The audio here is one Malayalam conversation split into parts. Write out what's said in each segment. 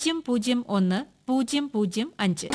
പൂജ്യം പൂജ്യം ഒന്ന് പൂജ്യം പൂജ്യം അഞ്ച്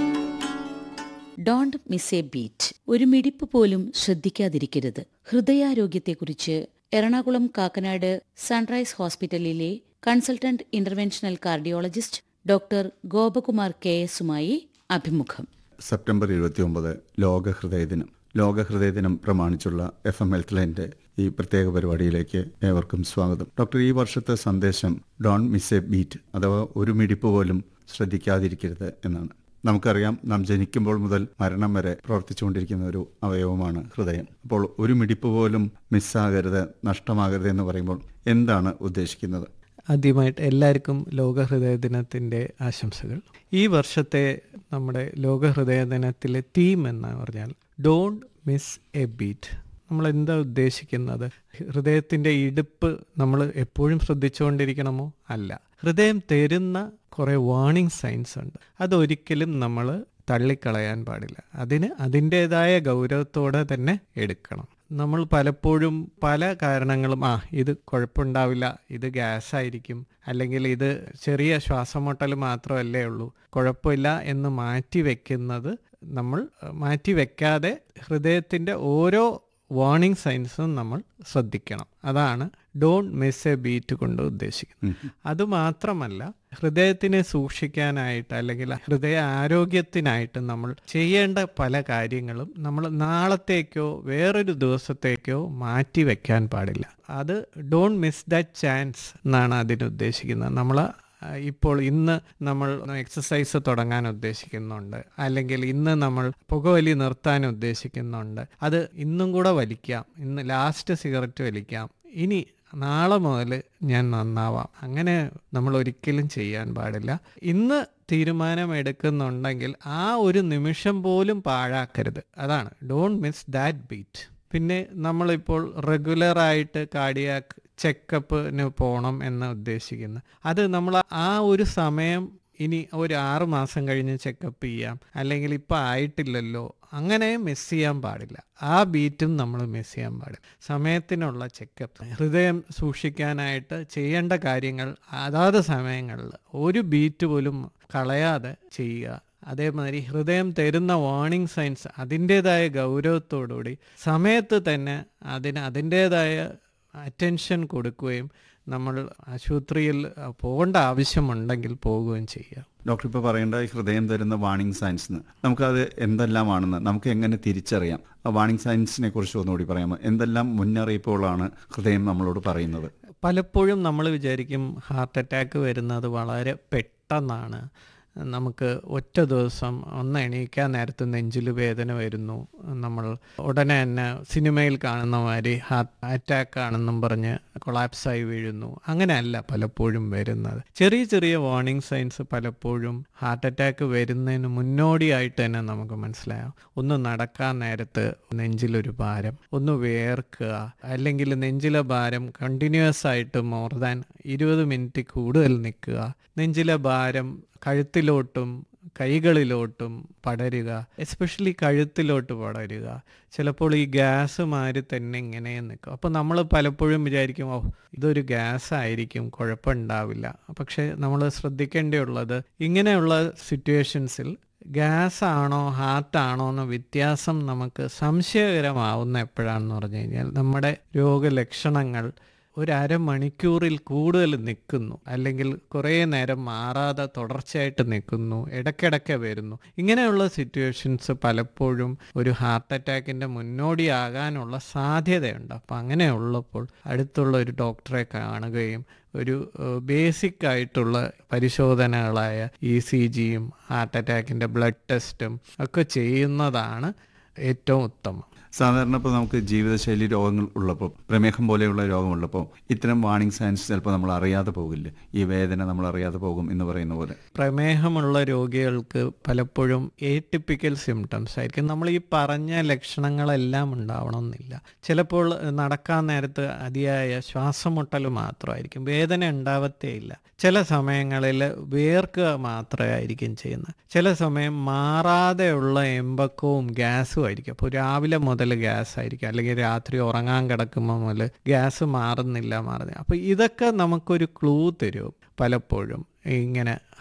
ഡോണ്ട് മിസ് എ ബീറ്റ് ഒരു മിടിപ്പ് പോലും ശ്രദ്ധിക്കാതിരിക്കരുത് ഹൃദയാരോഗ്യത്തെക്കുറിച്ച് എറണാകുളം കാക്കനാട് സൺറൈസ് ഹോസ്പിറ്റലിലെ consultant interventional cardiologist doctor Gopakumar K എസുമായി അഭിമുഖം സെപ്റ്റംബർ ഇരുപത്തിയൊമ്പത് ലോക ഹൃദയ ദിനം ലോക ഹൃദയ ദിനം പ്രമാണിച്ചുള്ള എഫ് എം ഹെൽത്ത് ലൈൻ്റെ ഈ പ്രത്യേക പരിപാടിയിലേക്ക് ഏവർക്കും സ്വാഗതം ഡോക്ടർ ഈ വർഷത്തെ സന്ദേശം ഡോൺ മിസ് എ ബീറ്റ് അഥവാ ഒരു മിടിപ്പ് പോലും ശ്രദ്ധിക്കാതിരിക്കരുത് എന്നാണ് നമുക്കറിയാം നാം ജനിക്കുമ്പോൾ മുതൽ മരണം വരെ പ്രവർത്തിച്ചുകൊണ്ടിരിക്കുന്ന ഒരു അവയവമാണ് ഹൃദയം അപ്പോൾ ഒരു മിടിപ്പ് പോലും മിസ്സാകരുത് നഷ്ടമാകരുത് എന്ന് പറയുമ്പോൾ എന്താണ് ഉദ്ദേശിക്കുന്നത് ആദ്യമായിട്ട് എല്ലാവർക്കും ലോക ഹൃദയ ദിനത്തിൻ്റെ ആശംസകൾ ഈ വർഷത്തെ നമ്മുടെ ലോക ഹൃദയ ദിനത്തിലെ തീം എന്ന് പറഞ്ഞാൽ ഡോണ്ട് മിസ് എ ബീറ്റ് നമ്മൾ എന്താ ഉദ്ദേശിക്കുന്നത് ഹൃദയത്തിൻ്റെ ഇടുപ്പ് നമ്മൾ എപ്പോഴും ശ്രദ്ധിച്ചുകൊണ്ടിരിക്കണമോ അല്ല ഹൃദയം തരുന്ന കുറേ വാർണിംഗ് സൈൻസ് ഉണ്ട് അതൊരിക്കലും നമ്മൾ തള്ളിക്കളയാൻ പാടില്ല അതിന് അതിൻ്റെതായ ഗൗരവത്തോടെ തന്നെ എടുക്കണം നമ്മൾ പലപ്പോഴും പല കാരണങ്ങളും ആ ഇത് കുഴപ്പമുണ്ടാവില്ല ഇത് ഗ്യാസ് ആയിരിക്കും അല്ലെങ്കിൽ ഇത് ചെറിയ ശ്വാസമുട്ടൽ മാത്രമല്ലേ ഉള്ളൂ കുഴപ്പമില്ല എന്ന് മാറ്റി വെക്കുന്നത് നമ്മൾ മാറ്റി വെക്കാതെ ഹൃദയത്തിൻ്റെ ഓരോ വാർണിംഗ് സൈൻസും നമ്മൾ ശ്രദ്ധിക്കണം അതാണ് ഡോണ്ട് മിസ് എ ബീറ്റ് കൊണ്ട് ഉദ്ദേശിക്കുന്നത് അതുമാത്രമല്ല ഹൃദയത്തിനെ സൂക്ഷിക്കാനായിട്ട് അല്ലെങ്കിൽ ഹൃദയ ആരോഗ്യത്തിനായിട്ട് നമ്മൾ ചെയ്യേണ്ട പല കാര്യങ്ങളും നമ്മൾ നാളത്തേക്കോ വേറൊരു ദിവസത്തേക്കോ മാറ്റി വെക്കാൻ പാടില്ല അത് ഡോണ്ട് മിസ് ദാറ്റ് ചാൻസ് എന്നാണ് അതിന് ഉദ്ദേശിക്കുന്നത് നമ്മൾ ഇപ്പോൾ ഇന്ന് നമ്മൾ എക്സസൈസ് തുടങ്ങാൻ ഉദ്ദേശിക്കുന്നുണ്ട് അല്ലെങ്കിൽ ഇന്ന് നമ്മൾ പുകവലി നിർത്താൻ ഉദ്ദേശിക്കുന്നുണ്ട് അത് ഇന്നും കൂടെ വലിക്കാം ഇന്ന് ലാസ്റ്റ് സിഗരറ്റ് വലിക്കാം ഇനി നാളെ മുതൽ ഞാൻ നന്നാവാം അങ്ങനെ നമ്മൾ ഒരിക്കലും ചെയ്യാൻ പാടില്ല ഇന്ന് തീരുമാനം എടുക്കുന്നുണ്ടെങ്കിൽ ആ ഒരു നിമിഷം പോലും പാഴാക്കരുത് അതാണ് ഡോണ്ട് മിസ് ദാറ്റ് ബീറ്റ് പിന്നെ നമ്മളിപ്പോൾ റെഗുലറായിട്ട് കാർഡിയാക്ക് ചെക്കപ്പിന് പോകണം എന്ന് ഉദ്ദേശിക്കുന്നു അത് നമ്മൾ ആ ഒരു സമയം ഇനി ഒരു ആറ് മാസം കഴിഞ്ഞ് ചെക്കപ്പ് ചെയ്യാം അല്ലെങ്കിൽ ഇപ്പം ആയിട്ടില്ലല്ലോ അങ്ങനെ മിസ് ചെയ്യാൻ പാടില്ല ആ ബീറ്റും നമ്മൾ മിസ് ചെയ്യാൻ പാടില്ല സമയത്തിനുള്ള ചെക്കപ്പ് ഹൃദയം സൂക്ഷിക്കാനായിട്ട് ചെയ്യേണ്ട കാര്യങ്ങൾ അതാത് സമയങ്ങളിൽ ഒരു ബീറ്റ് പോലും കളയാതെ ചെയ്യുക അതേമാതിരി ഹൃദയം തരുന്ന വാർണിംഗ് സൈൻസ് അതിൻ്റേതായ ഗൗരവത്തോടുകൂടി സമയത്ത് തന്നെ അതിന് അതിൻ്റേതായ അറ്റൻഷൻ കൊടുക്കുകയും നമ്മൾ ആശുപത്രിയിൽ പോകേണ്ട ആവശ്യമുണ്ടെങ്കിൽ പോവുകയും ചെയ്യുക ഡോക്ടർ ഇപ്പോൾ പറയേണ്ട ഈ ഹൃദയം തരുന്ന വാണിംഗ് സയൻസ് എന്ന് നമുക്കത് എന്തെല്ലാമാണെന്ന് നമുക്ക് എങ്ങനെ തിരിച്ചറിയാം ആ വാണിംഗ് സയൻസിനെ കുറിച്ച് ഒന്നുകൂടി പറയാമോ എന്തെല്ലാം മുന്നറിയിപ്പുകളാണ് ഹൃദയം നമ്മളോട് പറയുന്നത് പലപ്പോഴും നമ്മൾ വിചാരിക്കും ഹാർട്ട് അറ്റാക്ക് വരുന്നത് വളരെ പെട്ടെന്നാണ് നമുക്ക് ഒറ്റ ദിവസം ഒന്ന് എണീക്കാൻ നേരത്ത് നെഞ്ചിൽ വേദന വരുന്നു നമ്മൾ ഉടനെ തന്നെ സിനിമയിൽ കാണുന്ന മാതിരി ഹാർട്ട് അറ്റാക്ക് ആണെന്നും പറഞ്ഞ് കൊളാപ്സായി വീഴുന്നു അങ്ങനെയല്ല പലപ്പോഴും വരുന്നത് ചെറിയ ചെറിയ വാർണിംഗ് സൈൻസ് പലപ്പോഴും ഹാർട്ട് അറ്റാക്ക് വരുന്നതിന് മുന്നോടിയായിട്ട് തന്നെ നമുക്ക് മനസ്സിലാവും ഒന്ന് നടക്കാൻ നേരത്ത് നെഞ്ചിലൊരു ഭാരം ഒന്ന് വേർക്കുക അല്ലെങ്കിൽ നെഞ്ചിലെ ഭാരം കണ്ടിന്യൂസ് ആയിട്ട് മോർ ദാൻ ഇരുപത് മിനിറ്റ് കൂടുതൽ നിൽക്കുക നെഞ്ചിലെ ഭാരം കഴുത്തിലോട്ടും കൈകളിലോട്ടും പടരുക എസ്പെഷ്യലി കഴുത്തിലോട്ട് പടരുക ചിലപ്പോൾ ഈ ഗ്യാസ് മാറി തന്നെ ഇങ്ങനെ നിൽക്കും അപ്പോൾ നമ്മൾ പലപ്പോഴും വിചാരിക്കും ഓ ഇതൊരു ഗ്യാസ് ആയിരിക്കും കുഴപ്പമുണ്ടാവില്ല പക്ഷേ നമ്മൾ ശ്രദ്ധിക്കേണ്ടിയുള്ളത് ഇങ്ങനെയുള്ള സിറ്റുവേഷൻസിൽ ഗ്യാസ് ആണോ ഹാർട്ടാണോ എന്ന വ്യത്യാസം നമുക്ക് സംശയകരമാവുന്ന എപ്പോഴാണെന്ന് പറഞ്ഞു കഴിഞ്ഞാൽ നമ്മുടെ രോഗലക്ഷണങ്ങൾ ഒരു അരമണിക്കൂറിൽ കൂടുതൽ നിൽക്കുന്നു അല്ലെങ്കിൽ കുറേ നേരം മാറാതെ തുടർച്ചയായിട്ട് നിൽക്കുന്നു ഇടയ്ക്കിടയ്ക്ക് വരുന്നു ഇങ്ങനെയുള്ള സിറ്റുവേഷൻസ് പലപ്പോഴും ഒരു ഹാർട്ട് അറ്റാക്കിൻ്റെ മുന്നോടിയാകാനുള്ള സാധ്യതയുണ്ട് അപ്പം അങ്ങനെയുള്ളപ്പോൾ അടുത്തുള്ള ഒരു ഡോക്ടറെ കാണുകയും ഒരു ബേസിക് ആയിട്ടുള്ള പരിശോധനകളായ ഇ സി ജിയും ഹാർട്ട് അറ്റാക്കിൻ്റെ ബ്ലഡ് ടെസ്റ്റും ഒക്കെ ചെയ്യുന്നതാണ് ഏറ്റവും ഉത്തമം സാധാരണ ഇപ്പോൾ നമുക്ക് ജീവിതശൈലി രോഗങ്ങൾ ഉള്ളപ്പോൾ പ്രമേഹം പോലെയുള്ള രോഗമുള്ളപ്പോൾ ഇത്തരം വാണിംഗ് സയൻസ് ചിലപ്പോൾ നമ്മൾ അറിയാതെ പോകില്ല ഈ വേദന നമ്മൾ അറിയാതെ പോകും എന്ന് പറയുന്ന പോലെ പ്രമേഹമുള്ള രോഗികൾക്ക് പലപ്പോഴും ഏറ്റിപ്പിക്കൽ സിംറ്റംസ് ആയിരിക്കും നമ്മൾ ഈ പറഞ്ഞ ലക്ഷണങ്ങളെല്ലാം ഉണ്ടാവണമെന്നില്ല ചിലപ്പോൾ നടക്കാൻ നേരത്ത് അതിയായ ശ്വാസമുട്ടൽ മാത്രമായിരിക്കും വേദന ഉണ്ടാവത്തേയില്ല ചില സമയങ്ങളിൽ വേർക്കുക മാത്രമായിരിക്കും ചെയ്യുന്നത് ചില സമയം മാറാതെയുള്ള എമ്പക്കവും ഗ്യാസും ആയിരിക്കും അപ്പോൾ രാവിലെ മുതൽ ഗ്യാസ് ആയിരിക്കും അല്ലെങ്കിൽ രാത്രി ഉറങ്ങാൻ കിടക്കുമ്പോൾ മുതൽ ഗ്യാസ് മാറുന്നില്ല മാറുന്നില്ല അപ്പോൾ ഇതൊക്കെ നമുക്കൊരു ക്ലൂ തരും പലപ്പോഴും ഇങ്ങനെ